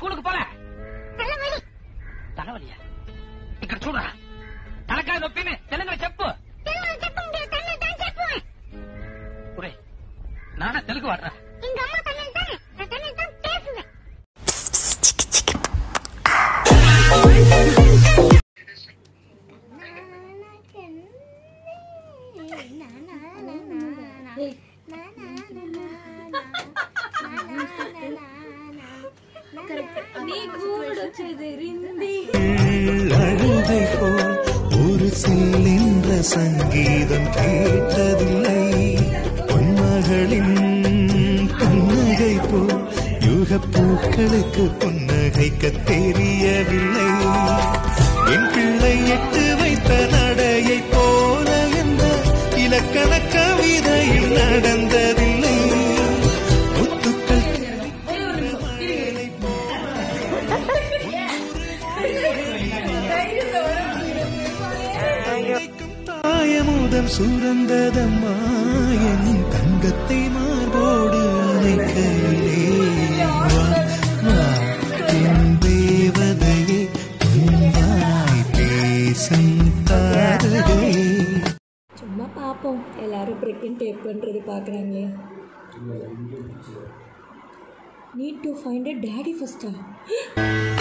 ஸ்கூலுக்கு போல தலைவலி தலைவலியா ఇక్కడ చూడరా తలకాయ నొప్పిని తెలుగులో చెప్పు తెలుగు చెప్ప முடியாது தமிழ் தான் చెప్పుவேன் ఒరే నాన్న తెలుగు వాడరా எங்க அம்மா தமிழ் தானே நான் தமிழ் தான் பேசுவேன் அழுதை போல் ஒரு செல்லின்ற சங்கீதம் கேட்டதில்லை பொன்மகளின் புன்னகை போல் யுகப் பூக்களுக்கு புன்னகைக்க தெரியவில்லை என் பிள்ளை எட்டு வைத்த நடையை போல என்ற இலக்கண கவிதையில் நடந்ததில்லை முத்துக்கள் தாயமுதம் சுரந்ததம்மா என் தங்கத்தை மார்போடு அணைக்கையிலே வா, வா, என் தேவதையே உன்வாய் பேசும் தாரகையே சும்மா பார்ப்போம் எல்லாரும் ப்ரெக்னென்ட் டேப் பண்ணுறது பார்க்குறாங்களே need to find a daddy ஃபஸ்ட்டா